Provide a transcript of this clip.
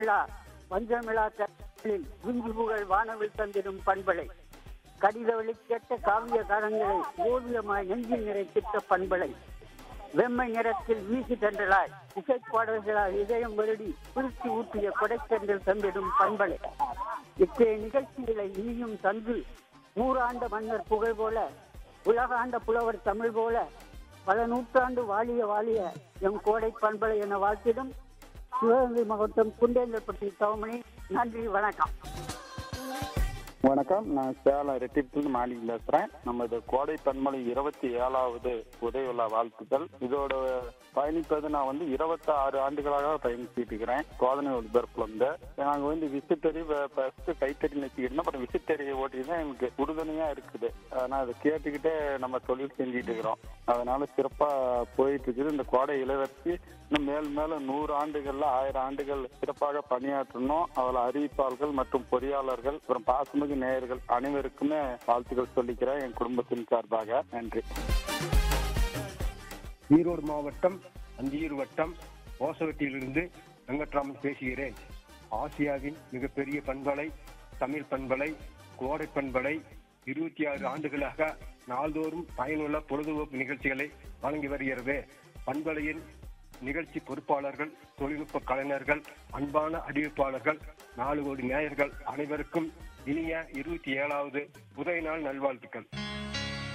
விழா பஞ்சமிழா தளில் குஞ்சு புகழ் வானவில் தந்திடும் பண்பலை கடித வெளிக்கேட்ட காவிய காலங்களை ஓவியமாய் நெஞ்சில் நிறைத்திட்ட பண்பலை வெம்மை நிறத்தில் வீசி தண்டலாய் இசைப்பாடல்களால் இதயம் வருடி குளிர்ச்சி ஊட்டிய கொடைத்தென்றல் தந்திடும் பண்பலை இத்தகைய நிகழ்ச்சிகளை நீயும் தந்து நூறாண்ட மன்னர் புகழ் போல உலகாண்ட புலவர் தமிழ் போல பல நூற்றாண்டு வாழிய வாழிய எம் கோடை பண்பலை என வாழ்த்திடும் சிவகங்கை மாவட்டம் குண்டேந்தப்பட்டி தவமணி நன்றி வணக்கம் வணக்கம் நான் சேலம் ரெட்டிப்பிலிருந்து மாலிக் பேசுறேன் நம்ம இது கோடை பன்மலை இருபத்தி ஏழாவது உதய விழா வாழ்த்துக்கள் இதோட பயணிப்பது நான் வந்து இருபத்தி ஆறு ஆண்டுகளாக பயணிச்சுட்டு இருக்கிறேன் சோதனை ஒளிபரப்புல இருந்து நாங்க வந்து விசிட்டரி ஃபர்ஸ்ட் கைத்தறி நெச்சிக்கிட்டோம் அப்புறம் விசிட்டரி ஓட்டி தான் எனக்கு உறுதுணையா இருக்குது நான் அதை கேட்டுக்கிட்டே நம்ம தொழில் செஞ்சுட்டு இருக்கிறோம் அதனால சிறப்பா போயிட்டு இருக்குது இந்த கோடை இளவரசி இன்னும் மேலும் மேலும் நூறு ஆண்டுகள்ல ஆயிரம் ஆண்டுகள் சிறப்பாக பணியாற்றணும் அதில் அறிவிப்பாளர்கள் மற்றும் பொறியாளர்கள் அப்புறம் பாசமிகு நேயர்கள் அனைவருக்குமே வாழ்த்துக்கள் சொல்லிக்கிறேன் என் குடும்பத்தின் சார்பாக நன்றி ஈரோடு மாவட்டம் அந்தியூர் வட்டம் ஓசவட்டியிலிருந்து வெங்கட்ராமன் பேசுகிறேன் ஆசியாவின் மிகப்பெரிய பண்பலை தமிழ் பண்பலை கோடை பண்பலை இருபத்தி ஆறு ஆண்டுகளாக நாள்தோறும் பயனுள்ள பொழுதுபோக்கு நிகழ்ச்சிகளை வழங்கி வருகிறது பண்பலையின் நிகழ்ச்சி பொறுப்பாளர்கள் தொழில்நுட்ப கலைஞர்கள் அன்பான அறிவிப்பாளர்கள் நாலு கோடி நேயர்கள் அனைவருக்கும் இனிய இருபத்தி ஏழாவது உதய நாள் நல்வாழ்த்துக்கள்